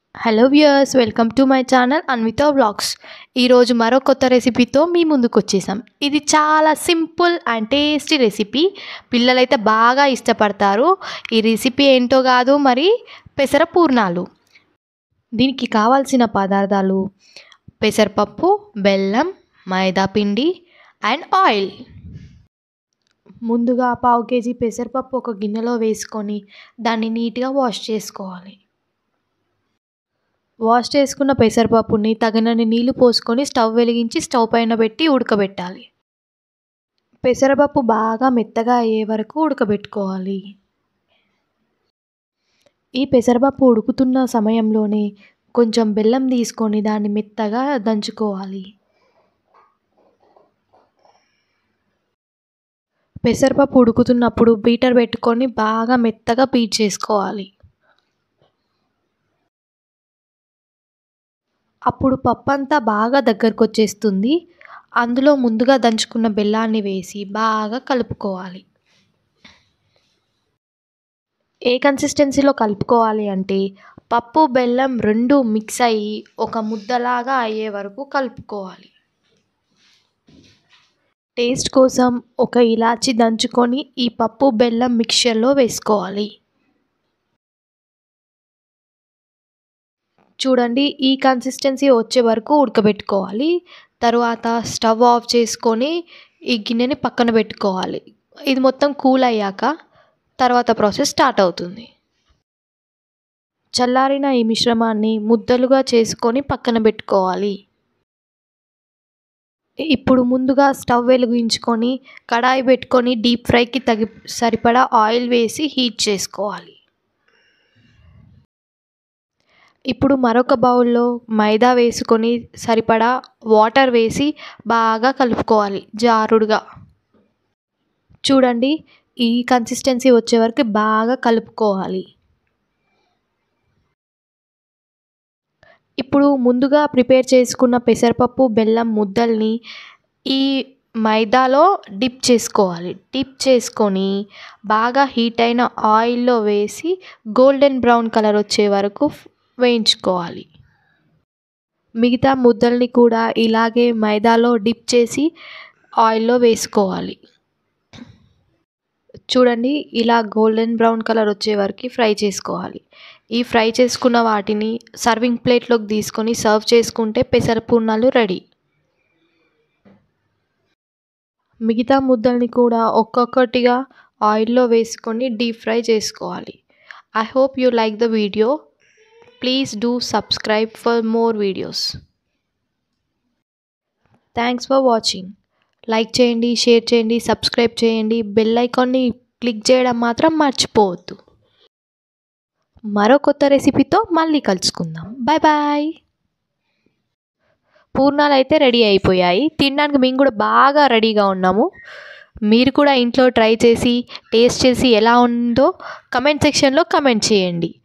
hello viewers welcome to my channel Anvitha vlogs ఈరోజు మరో కొత్త రెసిపీతో మీ ముందుకు వచ్చేసాం ఇది చాలా సింపుల్ అండ్ టేస్టీ రెసిపీ పిల్లలైతే బాగా ఇష్టపడతారు ఈ రెసిపీ ఏంటో కాదు మరి పెసర పూర్ణాలు దీనికి కావాల్సిన పదార్థాలు పెసరపప్పు బెల్లం మైదా పిండి అండ్ ఆయిల్ ముందుగా పావు కేజీ పెసరపప్పు ఒక గిన్నెలో వేసుకొని దాన్ని నీట్గా వాష్ చేసుకోవాలి వాష్ చేసుకున్న పెసరపప్పుని తగినన్ని నీళ్లు పోసుకొని స్టవ్ వెలిగించి స్టవ్ పైన పెట్టి ఉడకబెట్టాలి పెసరపప్పు బాగా మెత్తగా అయ్యే వరకు ఉడకబెట్టుకోవాలి ఈ పెసరపప్పు ఉడుకుతున్న సమయంలోనే కొంచెం బెల్లం తీసుకొని దాన్ని మెత్తగా దంచుకోవాలి పెసరపప్పు ఉడుకుతున్నప్పుడు బీటర్ పెట్టుకొని బాగా మెత్తగా బీట్ చేసుకోవాలి అప్పుడు పప్పు అంతా బాగా దగ్గరకు వచ్చేస్తుంది అందులో ముందుగా దంచుకున్న బెల్లాన్ని వేసి బాగా కలుపుకోవాలి ఏ కన్సిస్టెన్సీలో కలుపుకోవాలి అంటే పప్పు బెల్లం రెండు మిక్స్ అయ్యి ఒక ముద్దలాగా అయ్యే వరకు కలుపుకోవాలి టేస్ట్ కోసం ఒక ఇలాచి దంచుకొని ఈ పప్పు బెల్లం మిక్చర్లో వేసుకోవాలి చూడండి ఈ కన్సిస్టెన్సీ వచ్చే వరకు ఉడకబెట్టుకోవాలి తర్వాత స్టవ్ ఆఫ్ చేసుకొని ఈ గిన్నెని పక్కన పెట్టుకోవాలి ఇది మొత్తం కూల్ అయ్యాక తర్వాత ప్రాసెస్ స్టార్ట్ అవుతుంది చల్లారిన ఈ మిశ్రమాన్ని ముద్దలుగా చేసుకొని పక్కన పెట్టుకోవాలి ఇప్పుడు ముందుగా స్టవ్ వెలిగించుకొని కడాయి పెట్టుకొని డీప్ ఫ్రైకి తగి సరిపడా ఆయిల్ వేసి హీట్ చేసుకోవాలి ఇప్పుడు మరొక బౌల్లో మైదా వేసుకొని సరిపడా వాటర్ వేసి బాగా కలుపుకోవాలి జారుడుగా చూడండి ఈ కన్సిస్టెన్సీ వచ్చే వరకు బాగా కలుపుకోవాలి ఇప్పుడు ముందుగా ప్రిపేర్ చేసుకున్న పెసరపప్పు బెల్లం ముద్దల్ని ఈ మైదాలో డిప్ చేసుకోవాలి డిప్ చేసుకొని బాగా హీట్ అయిన ఆయిల్లో వేసి గోల్డెన్ బ్రౌన్ కలర్ వచ్చే వరకు వేయించుకోవాలి మిగతా ముద్దల్ని కూడా ఇలాగే మైదాలో డిప్ చేసి ఆయిల్లో వేసుకోవాలి చూడండి ఇలా గోల్డెన్ బ్రౌన్ కలర్ వచ్చే వరకు ఫ్రై చేసుకోవాలి ఈ ఫ్రై చేసుకున్న వాటిని సర్వింగ్ ప్లేట్లోకి తీసుకొని సర్వ్ చేసుకుంటే పెసర పూర్ణాలు రెడీ మిగతా ముద్దల్ని కూడా ఒక్కొక్కటిగా ఆయిల్లో వేసుకొని డీప్ ఫ్రై చేసుకోవాలి I hope you like the video please do subscribe for more videos thanks for watching like చేయండి షేర్ చేయండి సబ్స్క్రైబ్ చేయండి బెల్ ఐకాన్ని క్లిక్ చేయడం మాత్రం మర్చిపోవద్దు మరో కొత్త రెసిపీతో మళ్ళీ కలుసుకుందాం బాయ్ బాయ్ పూర్ణాలు అయితే రెడీ అయిపోయాయి తినడానికి మేము కూడా బాగా రెడీగా ఉన్నాము మీరు కూడా ఇంట్లో ట్రై చేసి టేస్ట్ చేసి ఎలా ఉందో కమెంట్ సెక్షన్లో కమెంట్ చేయండి